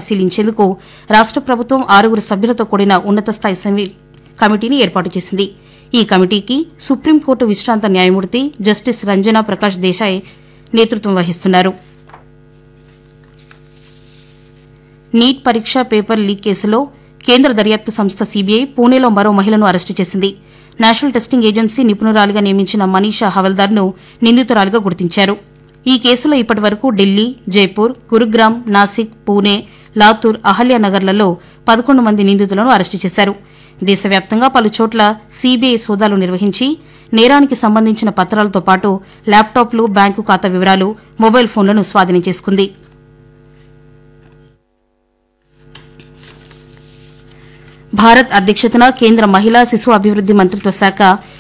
పరిశీలించేందుకు రాష్ట ప్రభుత్వం ఆరుగురు సభ్యులతో కూడిన ఉన్నత స్థాయి సమీ- కమిటీని ఏర్పాటు చేసింది ఈ కమిటీకి సుప్రీంకోర్టు విశ్రాంత న్యాయమూర్తి జస్టిస్ రంజనా ప్రకాష్ దేశాయ్ నేతృత్వం వహిస్తున్నారు నీట్ పరీక్ష పేపర్ లీక్ కేసులో కేంద్ర దర్యాప్తు సంస్థ సీబీఐ పూణేలో మరో మహిళను అరెస్టు చేసింది నేషనల్ టెస్టింగ్ ఏజెన్సీ నిపుణురాలిగా నియమించిన మనీషా హవల్దార్ను నిందితురాలిగా గుర్తించారు ఈ కేసులో ఇప్పటివరకు ఢిల్లీ జైపూర్ గురుగ్రామ్ నాసిక్ పూణే లాతూర్ అహల్యానగర్లలో పదకొండు మంది నిందితులను అరెస్టు చేశారు దేశవ్యాప్తంగా పలు చోట్ల సీబీఐ సోదాలు నిర్వహించి నేరానికి సంబంధించిన పత్రాలతో పాటు ల్యాప్టాప్లు బ్యాంకు ఖాతా వివరాలు మొబైల్ ఫోన్లను స్వాధీనం చేసుకుంది భారత్ అధ్యక్షతన కేంద్ర మహిళా శిశు అభివృద్ది మంత్రిత్వ శాఖ